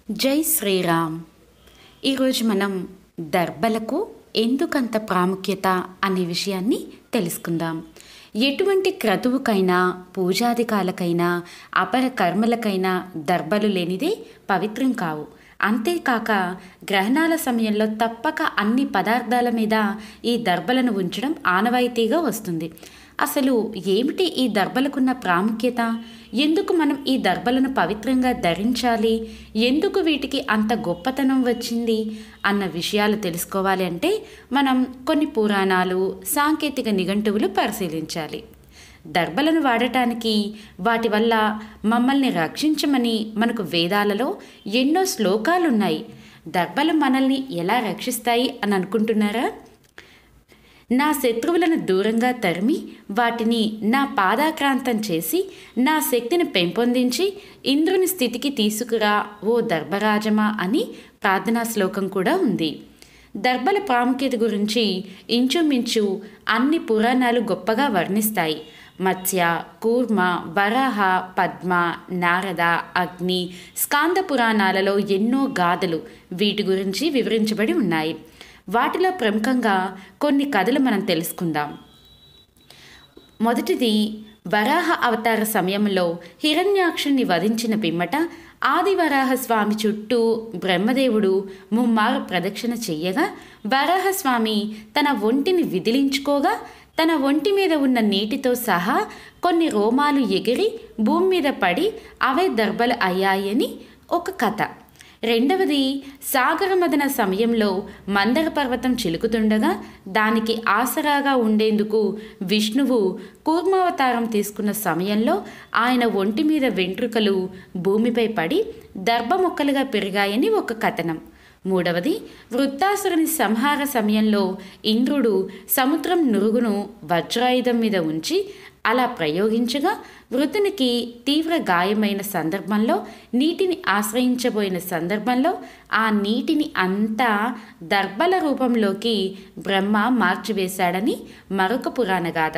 జై శ్రీరామ్ ఈరోజు మనం దర్బలకు ఎందుకంత ప్రాముఖ్యత అనే విషయాన్ని తెలుసుకుందాం ఎటువంటి క్రతువుకైనా పూజాధికాలకైనా అపర కర్మలకైనా దర్బలు లేనిదే పవిత్రం కావు అంతేకాక గ్రహణాల సమయంలో తప్పక అన్ని పదార్థాల మీద ఈ దర్బలను ఉంచడం ఆనవాయితీగా వస్తుంది అసలు ఏమిటి ఈ దర్బలకున్న ప్రాముఖ్యత ఎందుకు మనం ఈ దర్బలను పవిత్రంగా ధరించాలి ఎందుకు వీటికి అంత గొప్పతనం వచ్చింది అన్న విషయాలు తెలుసుకోవాలి అంటే మనం కొన్ని పురాణాలు సాంకేతిక నిఘంటువులు పరిశీలించాలి దర్బలను వాడటానికి వాటి వల్ల మమ్మల్ని రక్షించమని మనకు వేదాలలో ఎన్నో శ్లోకాలున్నాయి దర్బలు మనల్ని ఎలా రక్షిస్తాయి అని అనుకుంటున్నారా నా శత్రువులను దూరంగా తరిమి వాటిని నా పాదాక్రాంతం చేసి నా శక్తిని పెంపొందించి ఇంద్రుని స్థితికి తీసుకురా ఓ దర్భరాజమా అని ప్రార్థనా శ్లోకం కూడా ఉంది దర్బల ప్రాముఖ్యత గురించి ఇంచుమించు అన్ని పురాణాలు గొప్పగా వర్ణిస్తాయి మత్స్య కూర్మ వరాహ పద్మ నారద అగ్ని స్కాంద పురాణాలలో ఎన్నో గాథలు వీటి గురించి వివరించబడి ఉన్నాయి వాటిలో ప్రముఖంగా కొన్ని కథలు మనం తెలుసుకుందాం మొదటిది వరాహ అవతార సమయంలో హిరణ్యాక్షుణ్ణి వధించిన పిమ్మట ఆదివరాహ స్వామి చుట్టూ బ్రహ్మదేవుడు ముమ్మారు ప్రదక్షిణ చెయ్యగా వరాహస్వామి తన ఒంటిని విదిలించుకోగా తన ఒంటి మీద ఉన్న నీటితో సహా కొన్ని రోమాలు ఎగిరి భూమి మీద పడి అవే దర్బలు అయ్యాయని ఒక కథ రెండవది సాగరమదన సమయంలో మందర పర్వతం చిలుకుతుండగా దానికి ఆసరాగా ఉండేందుకు విష్ణువు కూర్మావతారం తీసుకున్న సమయంలో ఆయన ఒంటి మీద వెంట్రుకలు భూమిపై పడి దర్భమొక్కలుగా పెరిగాయని ఒక కథనం మూడవది వృత్తాసురుని సంహార సమయంలో ఇంద్రుడు సముద్రం నురుగును వజ్రాయుధం మీద ఉంచి అలా ప్రయోగించగా వృతునికి తీవ్ర గాయమైన సందర్భంలో నీటిని ఆశ్రయించబోయిన సందర్భంలో ఆ నీటిని అంతా దర్బల రూపంలోకి బ్రహ్మ మార్చివేశాడని మరొక పురాణ గాథ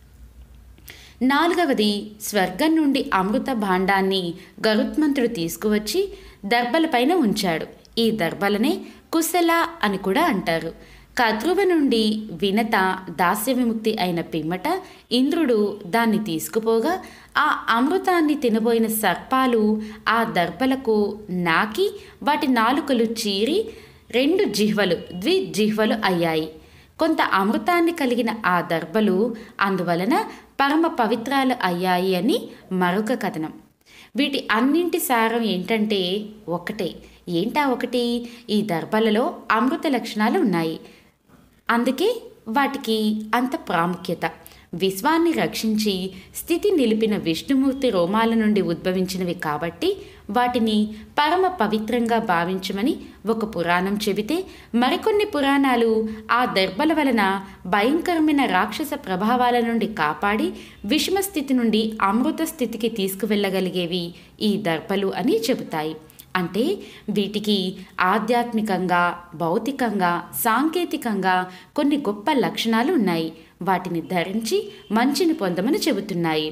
నాలుగవది స్వర్గం నుండి అమృత భాండాన్ని గరుత్మంతుడు తీసుకువచ్చి దర్బలపైన ఉంచాడు ఈ దర్బలనే కుశల అని కూడా అంటారు కద్రువ నుండి వినత దాస్య విముక్తి అయిన పిమ్మట ఇంద్రుడు దాన్ని తీసుకుపోగా ఆ అమృతాన్ని తినబోయిన సర్పాలు ఆ దర్బలకు నాకి వాటి నాలుకలు చీరి రెండు జిహ్వలు ద్విజిహ్వలు అయ్యాయి కొంత అమృతాన్ని కలిగిన ఆ దర్బలు అందువలన పరమ పవిత్రాలు అయ్యాయి అని మరొక కథనం వీటి అన్నింటి సారం ఏంటంటే ఒకటే ఏంటా ఒకటి ఈ దర్బలలో అమృత లక్షణాలు ఉన్నాయి అందుకే వాటికి అంత ప్రాముఖ్యత విశ్వాన్ని రక్షించి స్థితి నిలిపిన విష్ణుమూర్తి రోమాల నుండి ఉద్భవించినవి కాబట్టి వాటిని పరమ పవిత్రంగా భావించమని ఒక పురాణం చెబితే మరికొన్ని పురాణాలు ఆ దర్బల వలన భయంకరమైన రాక్షస ప్రభావాల నుండి కాపాడి విషమ స్థితి నుండి అమృత స్థితికి తీసుకువెళ్ళగలిగేవి ఈ దర్బలు అని చెబుతాయి అంటే వీటికి ఆధ్యాత్మికంగా భౌతికంగా సాంకేతికంగా కొన్ని గొప్ప లక్షణాలు ఉన్నాయి వాటిని ధరించి మంచిని పొందమని చెబుతున్నాయి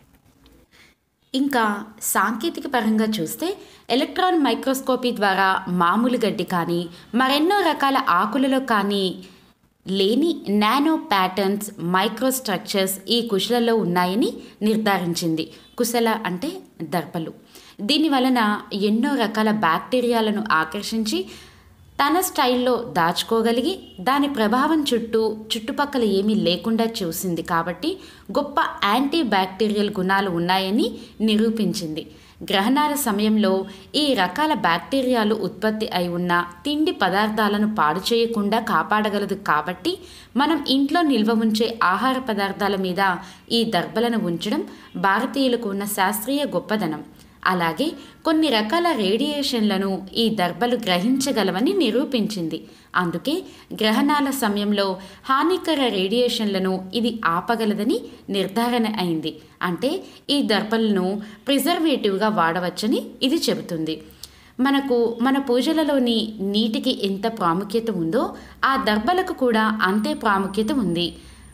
ఇంకా సాంకేతిక పరంగా చూస్తే ఎలక్ట్రాన్ మైక్రోస్కోపీ ద్వారా మామూలు గడ్డి కానీ మరెన్నో రకాల ఆకులలో కానీ లేని నానో ప్యాటర్న్స్ మైక్రోస్ట్రక్చర్స్ ఈ కుశలలో ఉన్నాయని నిర్ధారించింది కుశల అంటే దర్పలు దీని వలన ఎన్నో రకాల బ్యాక్టీరియాలను ఆకర్షించి తన స్టైల్లో దాచుకోగలిగి దాని ప్రభావం చుట్టూ చుట్టుపక్కల ఏమీ లేకుండా చూసింది కాబట్టి గొప్ప యాంటీ బ్యాక్టీరియల్ గుణాలు ఉన్నాయని నిరూపించింది గ్రహణాల సమయంలో ఈ రకాల బ్యాక్టీరియాలు ఉత్పత్తి అయి ఉన్న తిండి పదార్థాలను పాడు చేయకుండా కాపాడగలదు కాబట్టి మనం ఇంట్లో నిల్వ ఉంచే ఆహార పదార్థాల మీద ఈ దర్బలను ఉంచడం భారతీయులకు ఉన్న శాస్త్రీయ గొప్పదనం అలాగే కొన్ని రకాల రేడియేషన్లను ఈ దర్బలు గ్రహించగలవని నిరూపించింది అందుకే గ్రహణాల సమయంలో హానికర రేడియేషన్లను ఇది ఆపగలదని నిర్ధారణ అయింది అంటే ఈ దర్బలను ప్రిజర్వేటివ్గా వాడవచ్చని ఇది చెబుతుంది మనకు మన పూజలలోని నీటికి ఎంత ప్రాముఖ్యత ఉందో ఆ దర్బలకు కూడా అంతే ప్రాముఖ్యత ఉంది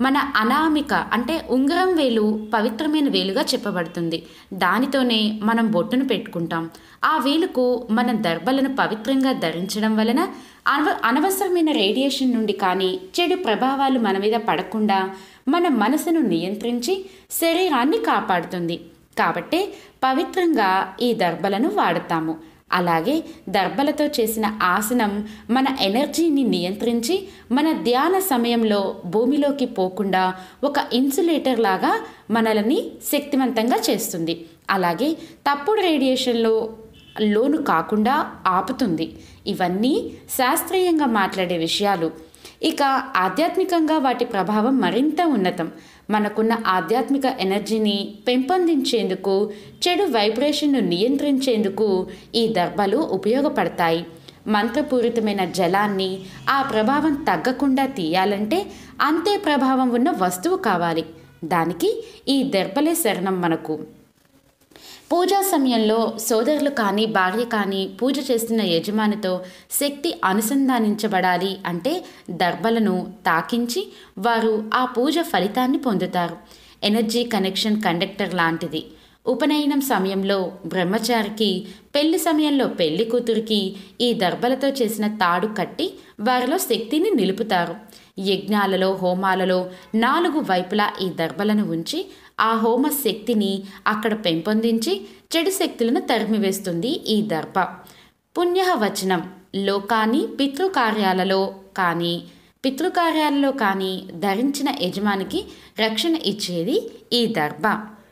మన అనామిక అంటే ఉంగరం వేలు పవిత్రమైన వేలుగా చెప్పబడుతుంది దానితోనే మనం బొట్టును పెట్టుకుంటాం ఆ వేలుకు మనం దర్భలను పవిత్రంగా ధరించడం వలన అనవ అనవసరమైన రేడియేషన్ నుండి కానీ చెడు ప్రభావాలు మన మీద పడకుండా మన మనసును నియంత్రించి శరీరాన్ని కాపాడుతుంది కాబట్టే పవిత్రంగా ఈ దర్భలను వాడతాము అలాగే దర్భలతో చేసిన ఆసనం మన ఎనర్జీని నియంత్రించి మన ధ్యాన సమయంలో భూమిలోకి పోకుండా ఒక ఇన్సులేటర్ లాగా మనల్ని శక్తివంతంగా చేస్తుంది అలాగే తప్పుడు రేడియేషన్లో లోను కాకుండా ఆపుతుంది ఇవన్నీ శాస్త్రీయంగా మాట్లాడే విషయాలు ఇక ఆధ్యాత్మికంగా వాటి ప్రభావం మరింత ఉన్నతం మనకున్న ఆధ్యాత్మిక ఎనర్జీని పెంపొందించేందుకు చెడు వైబ్రేషన్ను నియంత్రించేందుకు ఈ దర్భలు ఉపయోగపడతాయి మంత్రపూరితమైన జలాన్ని ఆ ప్రభావం తగ్గకుండా తీయాలంటే అంతే ప్రభావం ఉన్న వస్తువు కావాలి దానికి ఈ దర్భలే శరణం మనకు పూజా సమయంలో సోదరులు కానీ భార్య కానీ పూజ చేస్తున్న యజమానితో శక్తి అనుసంధానించబడాలి అంటే దర్భలను తాకించి వారు ఆ పూజ ఫలితాన్ని పొందుతారు ఎనర్జీ కనెక్షన్ కండక్టర్ లాంటిది ఉపనయనం సమయంలో బ్రహ్మచారికి పెళ్లి సమయంలో పెళ్లి కూతురికి ఈ దర్భలతో చేసిన తాడు కట్టి వారిలో శక్తిని నిలుపుతారు యజ్ఞాలలో హోమాలలో నాలుగు వైపులా ఈ దర్భలను ఉంచి ఆ హోమ శక్తిని అక్కడ పెంపొందించి చెడు శక్తులను తరిమివేస్తుంది ఈ దర్భ పుణ్య వచనం లో కానీ పితృకార్యాలలో కానీ పితృకార్యాలలో కానీ ధరించిన యజమానికి రక్షణ ఇచ్చేది ఈ దర్భ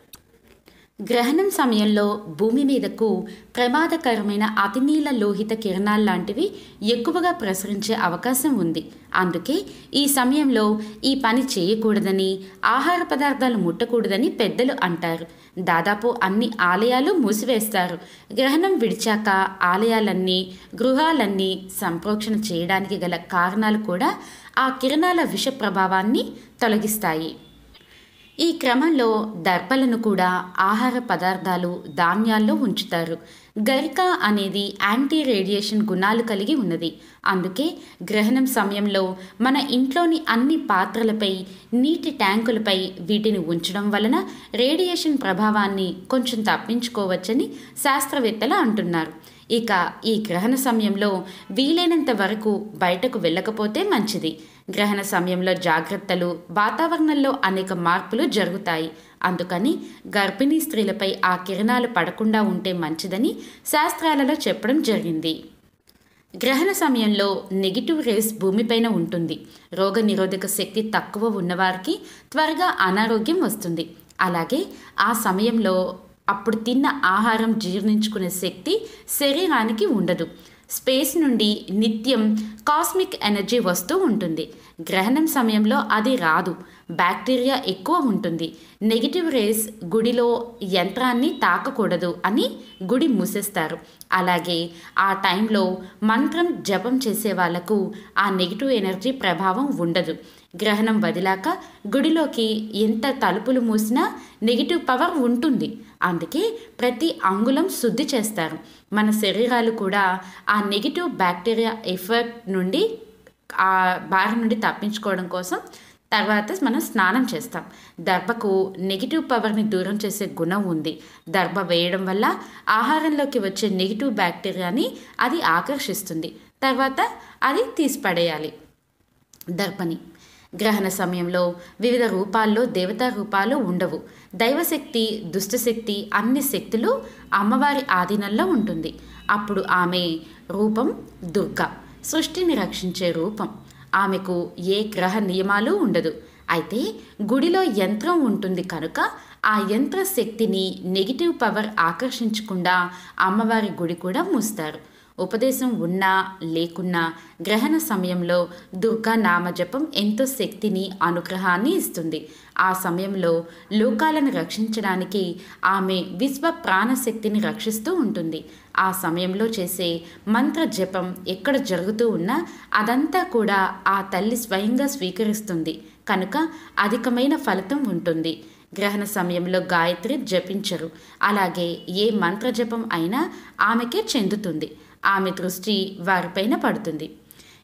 గ్రహణం సమయంలో భూమి మీదకు ప్రమాదకరమైన అతినీల లోహిత కిరణాల్లాంటివి ఎక్కువగా ప్రసరించే అవకాశం ఉంది అందుకే ఈ సమయంలో ఈ పని చేయకూడదని ఆహార పదార్థాలు ముట్టకూడదని పెద్దలు అంటారు దాదాపు అన్ని ఆలయాలు మూసివేస్తారు గ్రహణం విడిచాక ఆలయాలన్నీ గృహాలన్నీ సంప్రోక్షణ చేయడానికి గల కారణాలు కూడా ఆ కిరణాల విష ప్రభావాన్ని తొలగిస్తాయి ఈ క్రమంలో దర్పలను కూడా ఆహార పదార్థాలు ధాన్యాల్లో ఉంచుతారు గరిక అనేది యాంటీ రేడియేషన్ గుణాలు కలిగి ఉన్నది అందుకే గ్రహణం సమయంలో మన ఇంట్లోని అన్ని పాత్రలపై నీటి ట్యాంకులపై వీటిని ఉంచడం వలన రేడియేషన్ ప్రభావాన్ని కొంచెం తప్పించుకోవచ్చని శాస్త్రవేత్తలు అంటున్నారు ఇక ఈ గ్రహణ సమయంలో వీలైనంత వరకు బయటకు వెళ్ళకపోతే మంచిది గ్రహణ సమయంలో జాగ్రత్తలు వాతావరణంలో అనేక మార్పులు జరుగుతాయి అందుకని గర్భిణీ స్త్రీలపై ఆ కిరణాలు పడకుండా ఉంటే మంచిదని శాస్త్రాలలో చెప్పడం జరిగింది గ్రహణ సమయంలో నెగిటివ్ రేస్ భూమిపైన ఉంటుంది రోగ నిరోధక శక్తి తక్కువ ఉన్నవారికి త్వరగా అనారోగ్యం వస్తుంది అలాగే ఆ సమయంలో అప్పుడు తిన్న ఆహారం జీర్ణించుకునే శక్తి శరీరానికి ఉండదు స్పేస్ నుండి నిత్యం కాస్మిక్ ఎనర్జీ వస్తూ ఉంటుంది గ్రహణం సమయంలో అది రాదు బ్యాక్టీరియా ఎక్కువ ఉంటుంది నెగిటివ్ రేస్ గుడిలో యంత్రాన్ని తాకకూడదు అని గుడి మూసేస్తారు అలాగే ఆ టైంలో మంత్రం జపం చేసే వాళ్లకు ఆ నెగిటివ్ ఎనర్జీ ప్రభావం ఉండదు గ్రహణం వదిలాక గుడిలోకి ఎంత తలుపులు మూసినా నెగిటివ్ పవర్ ఉంటుంది అందుకే ప్రతి అంగుళం శుద్ధి చేస్తారు మన శరీరాలు కూడా ఆ నెగిటివ్ బ్యాక్టీరియా ఎఫెక్ట్ నుండి ఆ బారి నుండి తప్పించుకోవడం కోసం తర్వాత మనం స్నానం చేస్తాం దర్భకు నెగిటివ్ పవర్ని దూరం చేసే గుణం ఉంది దర్భ వేయడం వల్ల ఆహారంలోకి వచ్చే నెగిటివ్ బ్యాక్టీరియాని అది ఆకర్షిస్తుంది తర్వాత అది తీసిపడేయాలి దర్భని గ్రహణ సమయంలో వివిధ రూపాల్లో దేవతా రూపాలు ఉండవు దైవశక్తి దుష్టశక్తి అన్ని శక్తులు అమ్మవారి ఆధీనంలో ఉంటుంది అప్పుడు ఆమె రూపం దుర్గా సృష్టిని రక్షించే రూపం ఆమెకు ఏ గ్రహ నియమాలు ఉండదు అయితే గుడిలో యంత్రం ఉంటుంది కనుక ఆ యంత్ర శక్తిని నెగిటివ్ పవర్ ఆకర్షించకుండా అమ్మవారి గుడి కూడా మూస్తారు ఉపదేశం ఉన్నా లేకున్నా గ్రహణ సమయంలో దుర్గా నామజపం ఎంతో శక్తిని అనుగ్రహాన్ని ఇస్తుంది ఆ సమయంలో లోకాలను రక్షించడానికి ఆమె విశ్వ ప్రాణశక్తిని రక్షిస్తూ ఉంటుంది ఆ సమయంలో చేసే మంత్ర జపం ఎక్కడ జరుగుతూ ఉన్నా అదంతా కూడా ఆ తల్లి స్వయంగా స్వీకరిస్తుంది కనుక అధికమైన ఫలితం ఉంటుంది గ్రహణ సమయంలో గాయత్రి జపించరు అలాగే ఏ మంత్ర జపం అయినా ఆమెకే చెందుతుంది ఆమె దృష్టి వారిపైన పడుతుంది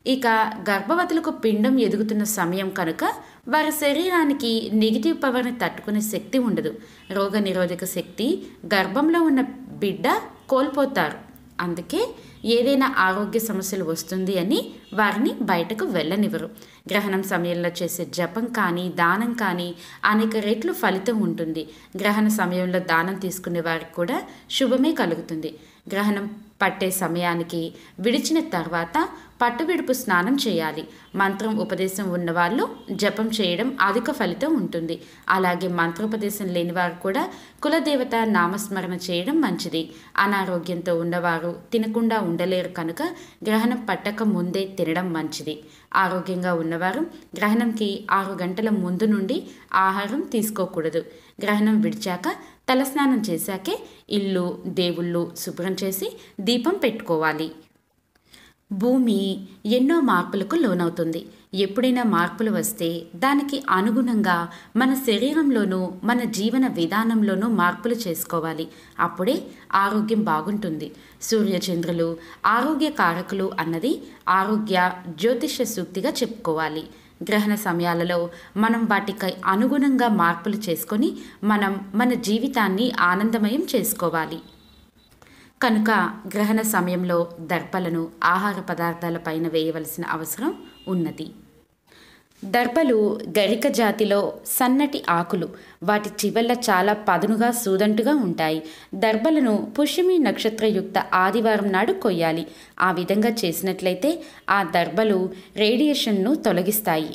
ఇక గర్భవతులకు పిండం ఎదుగుతున్న సమయం కనుక వారి శరీరానికి నెగిటివ్ పవర్ని తట్టుకునే శక్తి ఉండదు రోగ నిరోధక శక్తి గర్భంలో ఉన్న బిడ్డ కోల్పోతారు అందుకే ఏదైనా ఆరోగ్య సమస్యలు వస్తుంది అని వారిని బయటకు వెళ్ళనివ్వరు గ్రహణం సమయంలో చేసే జపం కానీ దానం కానీ అనేక రెట్లు ఫలితం ఉంటుంది గ్రహణ సమయంలో దానం తీసుకునే వారికి కూడా శుభమే కలుగుతుంది గ్రహణం పట్టే సమయానికి విడిచిన తర్వాత పట్టువిడుపు స్నానం చేయాలి మంత్రం ఉపదేశం ఉన్నవాళ్ళు జపం చేయడం అధిక ఫలితం ఉంటుంది అలాగే మంత్రోపదేశం లేని వారు కూడా కులదేవత నామస్మరణ చేయడం మంచిది అనారోగ్యంతో ఉన్నవారు తినకుండా ఉండలేరు కనుక గ్రహణం పట్టక ముందే తినడం మంచిది ఆరోగ్యంగా ఉన్నవారు గ్రహణంకి ఆరు గంటల ముందు నుండి ఆహారం తీసుకోకూడదు గ్రహణం విడిచాక తలస్నానం చేశాకే ఇల్లు దేవుళ్ళు శుభ్రం చేసి దీపం పెట్టుకోవాలి భూమి ఎన్నో మార్పులకు లోనవుతుంది ఎప్పుడైనా మార్పులు వస్తే దానికి అనుగుణంగా మన శరీరంలోనూ మన జీవన విధానంలోనూ మార్పులు చేసుకోవాలి అప్పుడే ఆరోగ్యం బాగుంటుంది సూర్యచంద్రులు ఆరోగ్య కారకులు అన్నది ఆరోగ్య జ్యోతిష సూక్తిగా చెప్పుకోవాలి గ్రహణ సమయాలలో మనం వాటికి అనుగుణంగా మార్పులు చేసుకొని మనం మన జీవితాన్ని ఆనందమయం చేసుకోవాలి కనుక గ్రహణ సమయంలో దర్పలను ఆహార పదార్థాల పైన వేయవలసిన అవసరం ఉన్నది దర్భలు గరిక జాతిలో సన్నటి ఆకులు వాటి చివల్ల చాలా పదునుగా సూదంటుగా ఉంటాయి దర్భలను పుష్యమి నక్షత్రయుక్త ఆదివారం నాడు కొయ్యాలి ఆ విధంగా చేసినట్లయితే ఆ దర్భలు రేడియేషన్ను తొలగిస్తాయి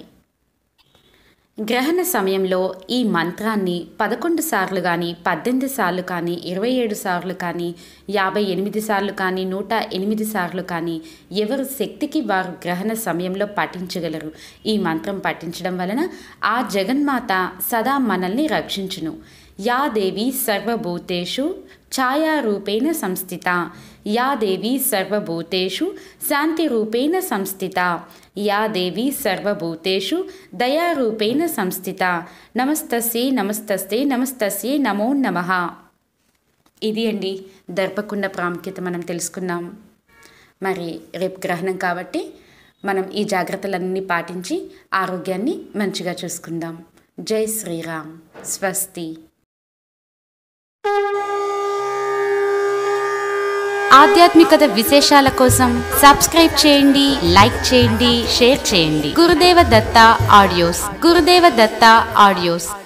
గ్రహణ సమయంలో ఈ మంత్రాన్ని పదకొండు సార్లు కానీ పద్దెనిమిది సార్లు కానీ ఇరవై ఏడు సార్లు కానీ యాభై ఎనిమిది సార్లు కానీ నూట ఎనిమిది సార్లు కానీ ఎవరు శక్తికి వారు గ్రహణ సమయంలో పఠించగలరు ఈ మంత్రం పఠించడం వలన ఆ జగన్మాత సదా మనల్ని రక్షించును యా దేవి సర్వభూతేషు ఛాయారూపేణ సంస్థిత యా దేవి సర్వభూతేషు శాంతిరూపేణ సంస్థిత యా దేవి సర్వభూతేషు దయారూపేణ సంస్థిత నమస్తస్యే నమస్తస్తే నమస్తస్యే నమో నమ ఇది అండి దర్పకుండ ప్రాముఖ్యత మనం తెలుసుకున్నాం మరి రేపు గ్రహణం కాబట్టి మనం ఈ జాగ్రత్తలన్నీ పాటించి ఆరోగ్యాన్ని మంచిగా చూసుకుందాం జై శ్రీరామ్ స్వస్తి ఆధ్యాత్మికత విశేషాల కోసం సబ్స్క్రైబ్ చేయండి లైక్ చేయండి షేర్ చేయండి గురుదేవ దత్త ఆడియోస్ గురుదేవ దత్త ఆడియోస్